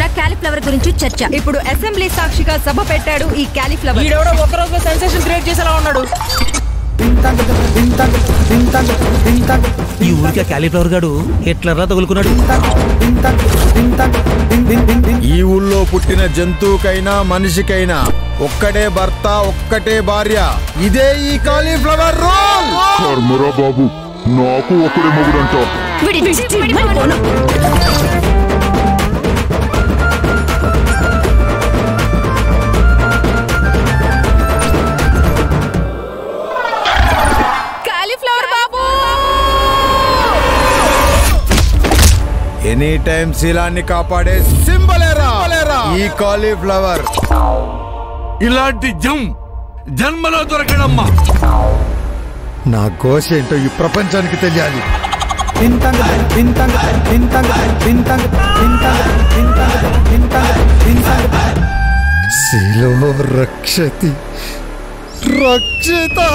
జరుగుతున్న క్యాలిఫ్లవర్ గురించి చర్చ ఇప్పుడు అసెంబ్లీ సాక్షిగా సభ పెట్టాడు ఈ క్యాలీఫ్లవర్ ఈడెవడో ఒక్కరోజు సెన్సేషన్ క్రియేట్ చేసేలా ఉన్నాడు ఈ ఊరికే క్యాలీఫ్లవర్ గాడు హిట్లర్లా తగులుకున్నాడు ఈ ఊళ్ళో పుట్టిన జంతువుకైనా మనిషికైనా ఒక్కటే భర్త ఒక్కటే భార్య ఇదే ఈ కాలీఫ్లవర్ రోల్ కర్మరా బాబు నాకు ఒకడే మొగుడంట విడిచి విడిపోను. క్యాలీఫ్లవర్ బాబు ఎనీ టైం శీలాన్ని కాపాడే సింబలేరా ఈ కాలీఫ్లవర్ ఇలాంటి జం జన్మలో దొరకడమ్మా నా ఘోష ఏంటో ఈ ప్రపంచానికి తెలియాలి శీలో రక్షతి రక్షిత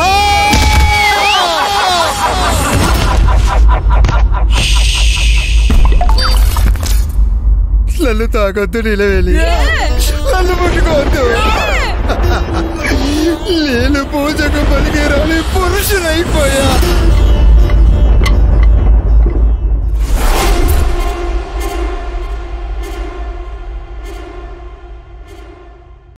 నన్ను తాగొద్దు నిలవేలి నన్ను ముట్టుకోవద్దు నేను పూజకు పలికి రాని పురుషునైపోయా